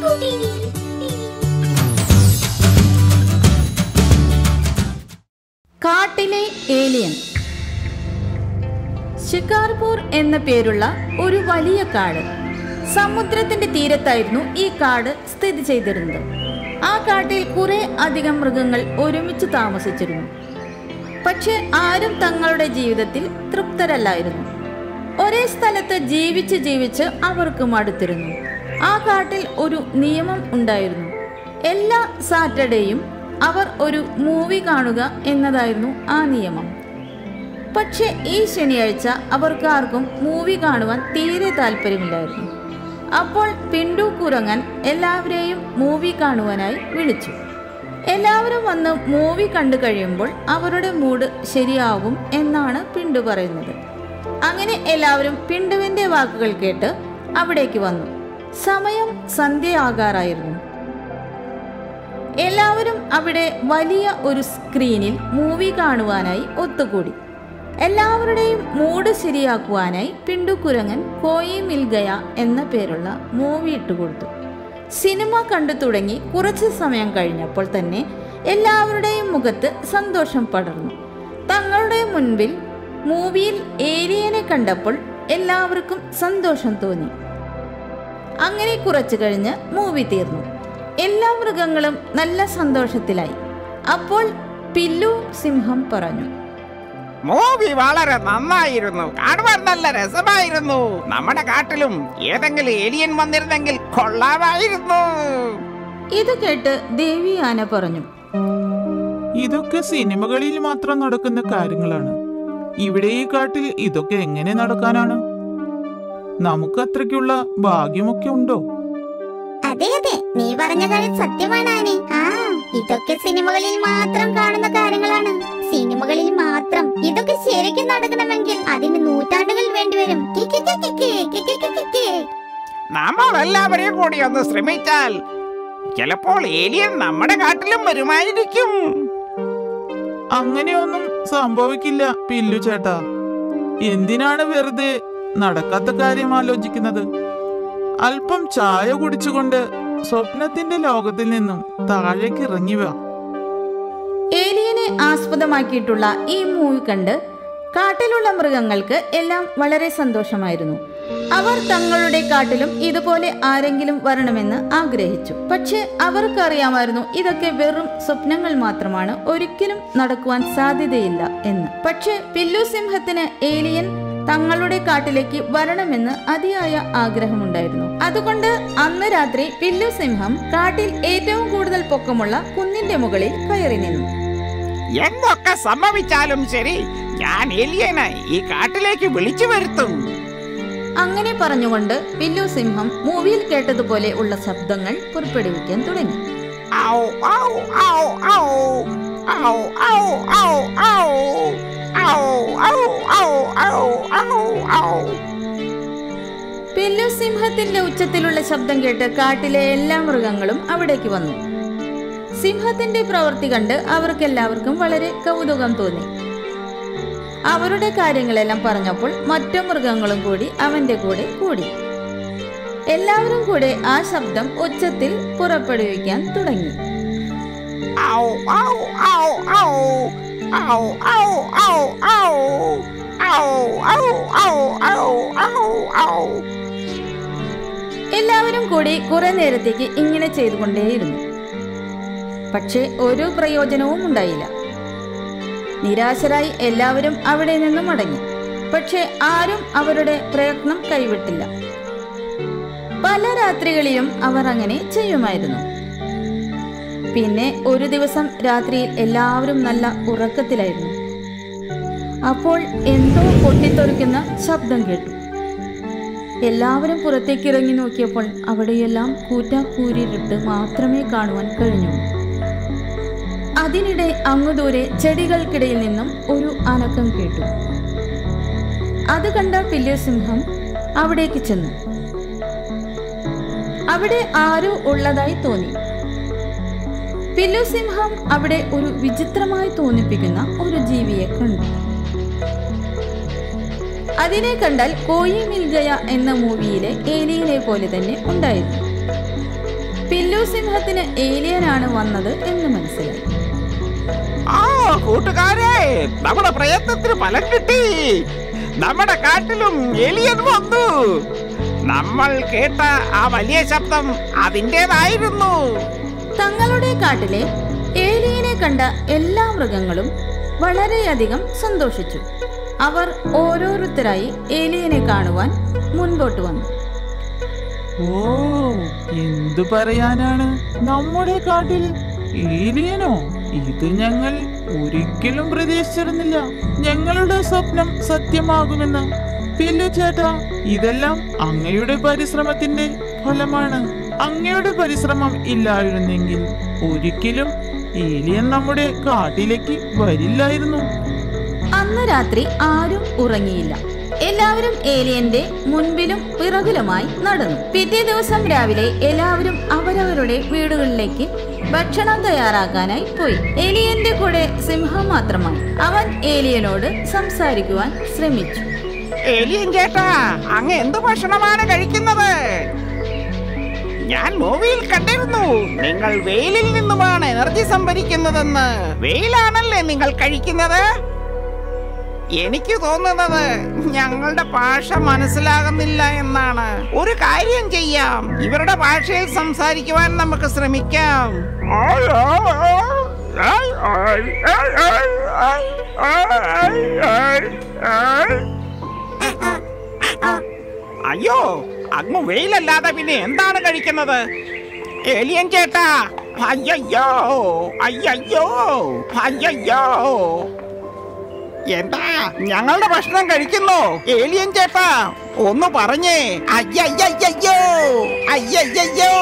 കാട്ടിലെ ഏലിയൻ ഷിക്കാർപൂർ എന്ന പേരുള്ള ഒരു വലിയ കാട് സമുദ്രത്തിന്റെ തീരത്തായിരുന്നു ഈ കാട് സ്ഥിതി ചെയ്തിരുന്നത് ആ കാട്ടിൽ കുറെ അധികം മൃഗങ്ങൾ ഒരുമിച്ച് താമസിച്ചിരുന്നു പക്ഷെ ആരും തങ്ങളുടെ ജീവിതത്തിൽ തൃപ്തരല്ലായിരുന്നു ഒരേ സ്ഥലത്ത് ജീവിച്ച് ജീവിച്ച് അവർക്ക് മടുത്തിരുന്നു ആ കാട്ടിൽ ഒരു നിയമം ഉണ്ടായിരുന്നു എല്ലാ സാറ്റർഡേയും അവർ ഒരു മൂവി കാണുക എന്നതായിരുന്നു ആ നിയമം പക്ഷെ ഈ ശനിയാഴ്ച അവർക്ക് ആർക്കും മൂവി കാണുവാൻ തീരെ താല്പര്യമില്ലായിരുന്നു അപ്പോൾ പിണ്ടു കുരങ്ങൻ എല്ലാവരെയും മൂവി കാണുവാനായി വിളിച്ചു എല്ലാവരും വന്ന് മൂവി കണ്ടു കഴിയുമ്പോൾ അവരുടെ മൂഡ് ശരിയാകും എന്നാണ് പിണ്ടു പറയുന്നത് അങ്ങനെ എല്ലാവരും പിണ്ടുവിന്റെ വാക്കുകൾ കേട്ട് അവിടേക്ക് വന്നു സമയം സന്ധ്യയാകാറായിരുന്നു എല്ലാവരും അവിടെ വലിയ ഒരു സ്ക്രീനിൽ മൂവി കാണുവാനായി ഒത്തുകൂടി എല്ലാവരുടെയും മൂഡ് ശരിയാക്കുവാനായി പിണ്ടുകുരങ്ങൻ കോയി മിൽഗയ എന്ന പേരുള്ള മൂവി ഇട്ടുകൊടുത്തു സിനിമ കണ്ടു തുടങ്ങി കുറച്ച് സമയം കഴിഞ്ഞപ്പോൾ തന്നെ എല്ലാവരുടെയും മുഖത്ത് സന്തോഷം പടർന്നു തങ്ങളുടെ മുൻപിൽ മൂവിയിൽ ഏലിയനെ കണ്ടപ്പോൾ എല്ലാവർക്കും സന്തോഷം തോന്നി അങ്ങനെ കുറച്ചു കഴിഞ്ഞ് മൂവി തീർന്നു എല്ലാ മൃഗങ്ങളും നല്ല സന്തോഷത്തിലായി അപ്പോൾ പില്ലു സിംഹം പറഞ്ഞു മൂവി വളരെ നന്നായിരുന്നു കാണുവാൻ നല്ല രസമായിരുന്നു നമ്മുടെ കാട്ടിലും ഏതെങ്കിലും ഏലിയൻ വന്നിരുന്നെങ്കിൽ കൊള്ളാമായിരുന്നു ഇത് കേട്ട് ദേവി ആന പറഞ്ഞു ഇതൊക്കെ സിനിമകളിൽ മാത്രം നടക്കുന്ന കാര്യങ്ങളാണ് ഇവിടെ ഈ കാട്ടിൽ ഇതൊക്കെ എങ്ങനെ നടക്കാനാണ് നമുക്ക് അത്രയ്ക്കുള്ള ഭാഗ്യമൊക്കെ ഉണ്ടോ അതെ അതെ നീ പറഞ്ഞ കാര്യം സത്യമാണ് ആനെ ആ ഇതൊക്കെ സിനിമകളിൽ മാത്രം കാണുന്ന കാര്യങ്ങളാണ് സിനിമകളിൽ മാത്രം ഇതൊക്കെ ശരിക്കും നടക്കണമെങ്കിൽ അതിന് നൂറ്റാണ്ടുകൾ വേണ്ടിവരും കി, കി, കി, കി, കി, കി, കി, കി, കി, കി. നമ്മൾ എല്ലാവരെയും കൂടി ഒന്ന് ശ്രമിച്ചാൽ ചിലപ്പോൾ ഏലിയൻ നമ്മുടെ കാട്ടിലും വരുമായിരിക്കും അങ്ങനെയൊന്നും സംഭവിക്കില്ല പില്ലു ചേട്ടാ എന്തിനാണ് വെറുതെ നടക്കാത്ത കാര്യം ആലോചിക്കുന്നത് അല്പം ചായ കുടിച്ചുകൊണ്ട് സ്വപ്നത്തിന്റെ ലോകത്തിൽ നിന്നും താഴേക്ക് ഇറങ്ങി വാ ഏലിയനെ ആസ്പദമാക്കിയിട്ടുള്ള ഈ മൂവി കണ്ട് കാട്ടിലുള്ള മൃഗങ്ങൾക്ക് എല്ലാം വളരെ സന്തോഷമായിരുന്നു അവർ തങ്ങളുടെ കാട്ടിലും ഇതുപോലെ ആരെങ്കിലും വരണമെന്ന് ആഗ്രഹിച്ചു പക്ഷെ അവർക്കറിയാമായിരുന്നു ഇതൊക്കെ വെറും സ്വപ്നങ്ങൾ മാത്രമാണ് ഒരിക്കലും നടക്കുവാൻ സാധ്യതയില്ല എന്ന് പക്ഷെ പില്ലു സിംഹത്തിന് ഏലിയൻ തങ്ങളുടെ കാട്ടിലേക്ക് വരണമെന്ന് അതിയായ ആഗ്രഹമുണ്ടായിരുന്നു അതുകൊണ്ട് അന്ന് രാത്രി പില്ലു സിംഹം കാട്ടിൽ ഏറ്റവും കൂടുതൽ പൊക്കമുള്ള കുന്നിന്റെ മുകളിൽ കയറി നിന്നു എന്തൊക്കെ സംഭവിച്ചാലും ശരി ഞാൻ ഏലിയനെ ഈ കാട്ടിലേക്ക് വിളിച്ചു വരുത്തും അങ്ങനെ പറഞ്ഞുകൊണ്ട് പില്ലു സിംഹം മൂവിയിൽ കേട്ടതുപോലെ ഉള്ള ശബ്ദങ്ങൾ പുറപ്പെടുവിക്കാൻ തുടങ്ങി ഔ, ഔ, ഔ, ഔ. ഔ, ഔ, ഔ, ഔ. ഔ, ഔ, ഔ, ഔ, ഔ, ഔ. പില്ലു സിംഹത്തിന്റെ ഉച്ചത്തിലുള്ള ശബ്ദം കേട്ട് കാട്ടിലെ എല്ലാ മൃഗങ്ങളും അവിടേക്ക് വന്നു സിംഹത്തിന്റെ പ്രവൃത്തി കണ്ട് അവർക്കെല്ലാവർക്കും വളരെ കൗതുകം തോന്നി അവരുടെ കാര്യങ്ങളെല്ലാം പറഞ്ഞപ്പോൾ മറ്റു മൃഗങ്ങളും കൂടി അവന്റെ കൂടെ കൂടി എല്ലാവരും കൂടെ ആ ശബ്ദം ഉച്ചത്തിൽ പുറപ്പെടുവിക്കാൻ തുടങ്ങി ഔ, ഔ, ഔ, ഔ. ഔ, ഔ, ഔ, ഔ. ഔ, ഔ, ഔ, ഔ, ഔ, ഔ. എല്ലാവരും കൂടി കുറെ നേരത്തേക്ക് ഇങ്ങനെ ചെയ്തുകൊണ്ടേയിരുന്നു പക്ഷേ ഒരു പ്രയോജനവും ഉണ്ടായില്ല നിരാശരായി എല്ലാവരും അവിടെ നിന്നും മടങ്ങി പക്ഷെ ആരും അവരുടെ പ്രയത്നം കൈവിട്ടില്ല പല രാത്രികളിലും അവർ അങ്ങനെ ചെയ്യുമായിരുന്നു പിന്നെ ഒരു ദിവസം രാത്രിയിൽ എല്ലാവരും നല്ല ഉറക്കത്തിലായിരുന്നു അപ്പോൾ എന്തോ പൊട്ടിത്തെറിക്കുന്ന ശബ്ദം കേട്ടു എല്ലാവരും പുറത്തേക്ക് ഇറങ്ങി നോക്കിയപ്പോൾ അവിടെയെല്ലാം കൂറ്റാക്കൂരിട്ട് മാത്രമേ കാണുവാൻ കഴിഞ്ഞു അതിനിടെ അങ്ങു ദൂരെ ചെടികൾക്കിടയിൽ നിന്നും ഒരു അനക്കം കേട്ടു അത് കണ്ട പില്യസിംഹം അവിടേക്ക് ചെന്നു അവിടെ ആരോ ഉള്ളതായി തോന്നി പില്ലുസിംഹം അവിടെ ഒരു വിചിത്രമായി തോന്നിപ്പിക്കുന്ന ഒരു ജീവിയെ കണ്ടു അതിനെ കണ്ടാൽ കോയി മിൽഗയ എന്ന മൂവിയിലെ ഏലിയനെ പോലെ തന്നെ ഉണ്ടായിരുന്നു പില്ലു സിംഹത്തിന് ഏലിയനാണ് വന്നത് എന്ന് മനസ്സിലായി ആ കൂട്ടുകാരെ നമ്മുടെ പ്രയത്നത്തിന് ഫലം കിട്ടി നമ്മുടെ കാട്ടിലും എലിയൻ വന്നു നമ്മൾ കേട്ട ആ വലിയ ശബ്ദം അതിൻ്റെതായിരുന്നു തങ്ങളുടെ കാട്ടിലെ ഏലിയനെ കണ്ട എല്ലാ മൃഗങ്ങളും വളരെയധികം സന്തോഷിച്ചു അവർ ഓരോരുത്തരായി ഏലിയനെ കാണുവാൻ മുൻപോട്ട് വന്നു ഓ എന്തു പറയാനാണ് നമ്മുടെ കാട്ടിൽ ഏലിയനോ ഇത് ഞങ്ങൾ ഒരിക്കലും പ്രതീക്ഷിച്ചിരുന്നില്ല ഞങ്ങളുടെ സ്വപ്നം സത്യമാകുമെന്ന് പില്ലു ചേട്ടാ ഇതെല്ലാം അങ്ങയുടെ പരിശ്രമത്തിന്റെ ഫലമാണ് അങ്ങയുടെ പരിശ്രമം ഇല്ലായിരുന്നെങ്കിൽ ഒരിക്കലും ഏലിയൻ നമ്മുടെ കാട്ടിലേക്ക് വരില്ലായിരുന്നു അന്ന് രാത്രി ആരും ഉറങ്ങിയില്ല എല്ലാവരും ഏലിയന്റെ മുൻപിലും പിറകിലുമായി നടന്നു പിറ്റേ ദിവസം രാവിലെ എല്ലാവരും അവരവരുടെ വീടുകളിലേക്ക് ഭക്ഷണം തയ്യാറാക്കാനായി പോയി ഏലിയന്റെ കൂടെ സിംഹം മാത്രമായി അവൻ ഏലിയനോട് സംസാരിക്കുവാൻ ശ്രമിച്ചു എലിയൻ ചേട്ടാ അങ്ങ് എന്ത് ഭക്ഷണമാണ് കഴിക്കുന്നത് ഞാൻ മൂവിയിൽ കണ്ടിരുന്നു നിങ്ങൾ വെയിലിൽ നിന്നുമാണ് എനർജി സംഭരിക്കുന്നതെന്ന് വെയിലാണല്ലേ നിങ്ങൾ കഴിക്കുന്നത് എനിക്ക് തോന്നുന്നത് ഞങ്ങളുടെ ഭാഷ മനസ്സിലാകുന്നില്ല എന്നാണ് ഒരു കാര്യം ചെയ്യാം ഇവരുടെ ഭാഷയിൽ സംസാരിക്കുവാൻ നമുക്ക് ശ്രമിക്കാം അയ്യോ അങ്ങ് വെയിലല്ലാതെ പിന്നെ എന്താണ് കഴിക്കുന്നത് ഏലിയൻ ചേട്ടാ അയ്യോ അയ്യോ അയ്യോ എന്താ ഞങ്ങളുടെ ഭക്ഷണം കഴിക്കുന്നു ഏലിയൻ ചേട്ടാ ഒന്ന് പറഞ്ഞേ അയ്യയ്യോ അയ്യയ്യോ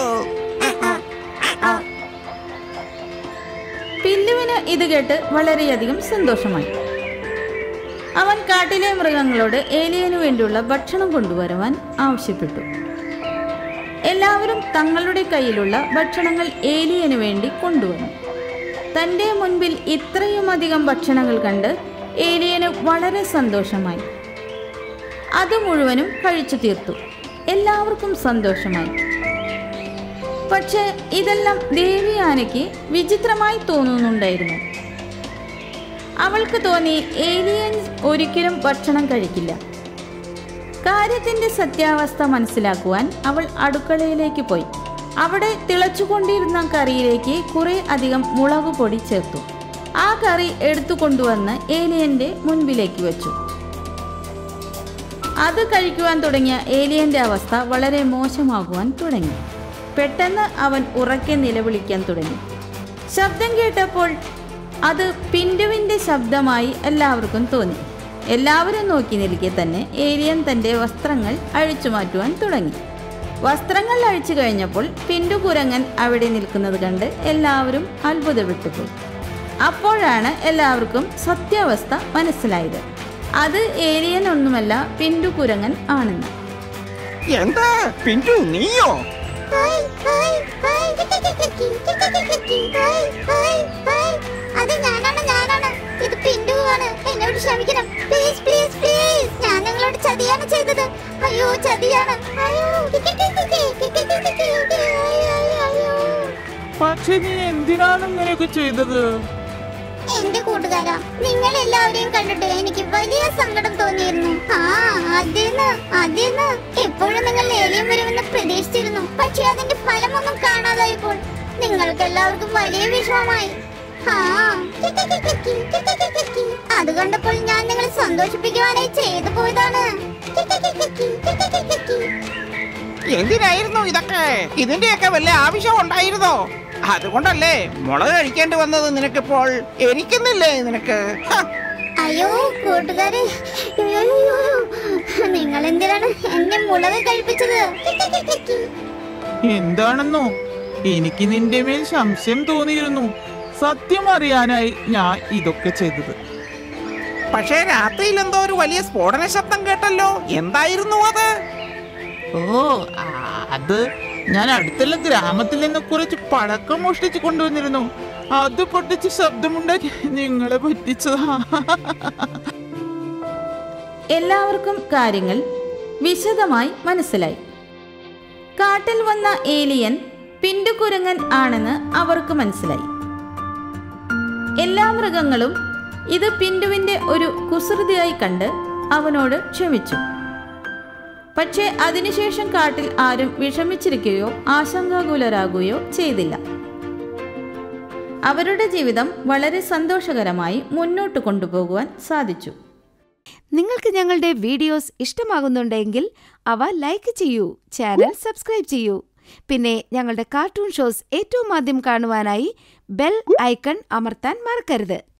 പില്ലുവിന് ഇത് കേട്ട് വളരെയധികം സന്തോഷമായി അവൻ കാട്ടിലെ മൃഗങ്ങളോട് ഏലിയനു വേണ്ടിയുള്ള ഭക്ഷണം കൊണ്ടുവരുവാൻ ആവശ്യപ്പെട്ടു എല്ലാവരും തങ്ങളുടെ കയ്യിലുള്ള ഭക്ഷണങ്ങൾ ഏലിയനു വേണ്ടി കൊണ്ടുവന്നു തൻ്റെ മുൻപിൽ ഇത്രയുമധികം ഭക്ഷണങ്ങൾ കണ്ട് ഏലിയന് വളരെ സന്തോഷമായി അത് മുഴുവനും കഴിച്ചു തീർത്തു എല്ലാവർക്കും സന്തോഷമായി പക്ഷേ ഇതെല്ലാം ദേവി ആനയ്ക്ക് വിചിത്രമായി തോന്നുന്നുണ്ടായിരുന്നു അവൾക്ക് തോന്നി ഏലിയൻസ് ഒരിക്കലും ഭക്ഷണം കഴിക്കില്ല കാര്യത്തിന്റെ സത്യാവസ്ഥ മനസ്സിലാക്കുവാൻ അവൾ അടുക്കളയിലേക്ക് പോയി അവിടെ തിളച്ചുകൊണ്ടിരുന്ന കറിയിലേക്ക് കുറെ അധികം മുളക് പൊടി ചേർത്തു ആ കറി എടുത്തു കൊണ്ടുവന്ന് ഏലിയന്റെ മുൻപിലേക്ക് വെച്ചു അത് കഴിക്കുവാൻ തുടങ്ങിയ ഏലിയന്റെ അവസ്ഥ വളരെ മോശമാകുവാൻ തുടങ്ങി പെട്ടെന്ന് അവൻ ഉറക്കെ നിലവിളിക്കാൻ തുടങ്ങി ശബ്ദം കേട്ടപ്പോൾ അത് പിന്റുവിൻ്റെ ശബ്ദമായി എല്ലാവർക്കും തോന്നി എല്ലാവരും നോക്കി നിൽക്കെ തന്നെ ഏലിയൻ തൻ്റെ വസ്ത്രങ്ങൾ അഴിച്ചു മാറ്റുവാൻ തുടങ്ങി വസ്ത്രങ്ങൾ അഴിച്ചു കഴിഞ്ഞപ്പോൾ പിന്റു കുരങ്ങൻ അവിടെ നിൽക്കുന്നത് കണ്ട് എല്ലാവരും അത്ഭുതപ്പെട്ടുപോയി അപ്പോഴാണ് എല്ലാവർക്കും സത്യാവസ്ഥ മനസ്സിലായത് അത് ഏലിയൻ ഒന്നുമല്ല പിന്റു കുരങ്ങൻ ആണെന്ന് എന്താ പിന്റു നീയോ hi hi hi hi hi hi അത് ഞാനാണ് ഞാനാണ് ഇത് പിന്റുവാണ് എന്നോട് ക്ഷമിക്കണം പ്ലീസ് പ്ലീസ് പ്ലീസ് ഞാൻ നിങ്ങളോട് ചതിയാണ് ചെയ്തത് അയ്യോ ചതിയാണ് അയ്യോ അയ്യോ പക്ഷെ നീ എന്തിനാണ് ഇങ്ങനെയൊക്കെ ചെയ്തത് എന്റെ കൂട്ടുകാരാ നിങ്ങൾ എല്ലാവരെയും കണ്ടിട്ട് എനിക്ക് വലിയ സങ്കടം തോന്നിയിരുന്നു ആ അതേന്ന് അതേന്ന് എപ്പോഴും നിങ്ങൾ ഏലിയം വരുമെന്ന് പ്രതീക്ഷിച്ചിരുന്നു പക്ഷെ അതിന്റെ ഫലമൊന്നും കാണാതായപ്പോൾ നിങ്ങൾക്ക് എല്ലാവർക്കും വലിയ വിഷമമായി ആ അത് കണ്ടപ്പോൾ ഞാൻ നിങ്ങളെ സന്തോഷിപ്പിക്കുവാനായി ചെയ്തു പോയതാണ് എന്തിനായിരുന്നു ഇതൊക്കെ ഇതിന്റെയൊക്കെ വല്ല ആവശ്യം ഉണ്ടായിരുന്നോ അതുകൊണ്ടല്ലേ മുളക് കഴിക്കേണ്ടി വന്നത് നിനക്കിപ്പോൾ എരിക്കുന്നില്ലേ നിനക്ക് ഹ, അയ്യോ കൂട്ടുകാരെ അയ്യോ, നിങ്ങൾ എന്തിനാണ് എന്നെ മുളക് കഴിപ്പിച്ചത് എന്താണെന്നോ എനിക്ക് നിന്റെ മേൽ സംശയം തോന്നിയിരുന്നു സത്യം അറിയാനായി ഞാൻ ഇതൊക്കെ ചെയ്തത് പക്ഷേ രാത്രിയിൽ എന്തോ ഒരു വലിയ സ്ഫോടന ശബ്ദം കേട്ടല്ലോ എന്തായിരുന്നു അത് ഓ ആ, അത് ഞാൻ അടുത്തുള്ള ഗ്രാമത്തിൽ നിന്ന് കുറച്ച് പഴക്കം മോഷ്ടിച്ച് കൊണ്ടുവന്നിരുന്നു അത് പൊട്ടിച്ച് ശബ്ദമുണ്ടാക്കി നിങ്ങളെ പറ്റിച്ചതാ എല്ലാവർക്കും കാര്യങ്ങൾ വിശദമായി മനസ്സിലായി കാട്ടിൽ വന്ന ഏലിയൻ പിന്റു കുരങ്ങൻ ആണെന്ന് അവർക്ക് മനസ്സിലായി എല്ലാ മൃഗങ്ങളും ഇത് പിന്റുവിന്റെ ഒരു കുസൃതിയായി കണ്ട് അവനോട് ക്ഷമിച്ചു പക്ഷേ അതിനുശേഷം കാട്ടിൽ ആരും വിഷമിച്ചിരിക്കുകയോ ആശങ്കാകുലരാകുകയോ ചെയ്തില്ല അവരുടെ ജീവിതം വളരെ സന്തോഷകരമായി മുന്നോട്ട് കൊണ്ടുപോകുവാൻ സാധിച്ചു നിങ്ങൾക്ക് ഞങ്ങളുടെ വീഡിയോസ് ഇഷ്ടമാകുന്നുണ്ടെങ്കിൽ അവ ലൈക്ക് ചെയ്യൂ ചാനൽ സബ്സ്ക്രൈബ് ചെയ്യൂ പിന്നെ ഞങ്ങളുടെ കാർട്ടൂൺ ഷോസ് ഏറ്റവും ആദ്യം കാണുവാനായി ബെൽ ഐക്കൺ അമർത്താൻ മറക്കരുത്